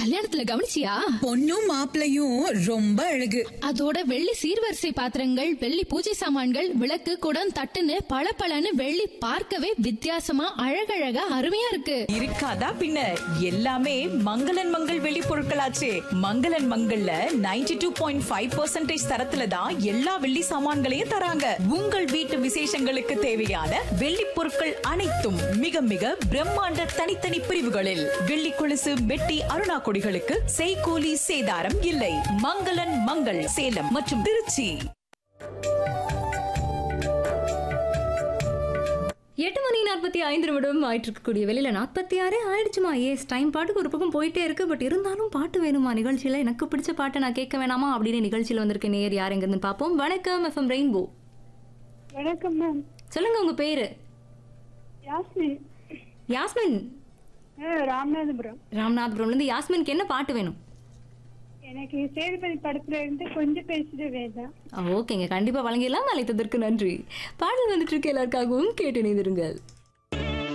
கல்யாணத்துல கவனிச்சியா பொண்ணும் மாப்பிளையும் ரொம்ப அழகு அதோட வெள்ளி சீர்வரிசை பாத்திரங்கள் வெள்ளி பூஜை சாமான்கள் விளக்கு குடம் தட்டுன்னு பளபளன்னு வெள்ளி பார்க்கவே வித்தியாசமா அழகழகா அருமையா இருக்கு இருக்காதா பின்ன எல்லாமே மங்களன் மங்கள் வெளி பொருட்களாச்சே மங்களன் மங்கள்ல 92.5% டூ பாயிண்ட் ஃபைவ் பர்சன்டேஜ் தரத்துல தான் எல்லா வெள்ளி சாமான்களையும் தராங்க உங்கள் வீட்டு விசேஷங்களுக்கு தேவையான வெள்ளி பொருட்கள் அனைத்தும் மிக மிக பிரம்மாண்ட தனித்தனி பிரிவுகளில் வெள்ளி கொலுசு வெட்டி அருணா கொடிகளுக்கு செய்கூலி சேதாரம் இல்லை மங்களன் மங்கள் சேலம் மற்றும் திருச்சி எட்டு மணி நாற்பத்தி ஐந்து நிமிடம் ஆயிட்டு இருக்கக்கூடிய வெளியில நாற்பத்தி ஆறே ஆயிடுச்சுமா ஏஸ் டைம் பாட்டுக்கு ஒரு பக்கம் போயிட்டே இருக்கு பட் இருந்தாலும் பாட்டு வேணுமா நிகழ்ச்சியில எனக்கு பிடிச்ச பாட்டை நான் கேட்க வேணாமா அப்படின்னு நிகழ்ச்சியில வந்திருக்க நேர் யார் எங்கிருந்து பார்ப்போம் வணக்கம் எஃப்எம் ரெயின்போ வணக்கம் மேம் சொல்லுங்க உங்க பேரு யாஸ்மின் யாஸ்மின் ஆ, ராமநாதபுரம் ராமநாதபுரம்ல இருந்து யாஸ்மின்க்கு என்ன பாட்டு வேணும் எனக்கு சேதுபதி படத்துல இருந்து கொஞ்சம் பேசிட்டு வேண்டாம் ஓகேங்க கண்டிப்பா வழங்கிடலாம் அழைத்ததற்கு நன்றி பாடல் வந்துட்டு இருக்க எல்லாருக்காகவும் கேட்டு இணைந்திருங்கள்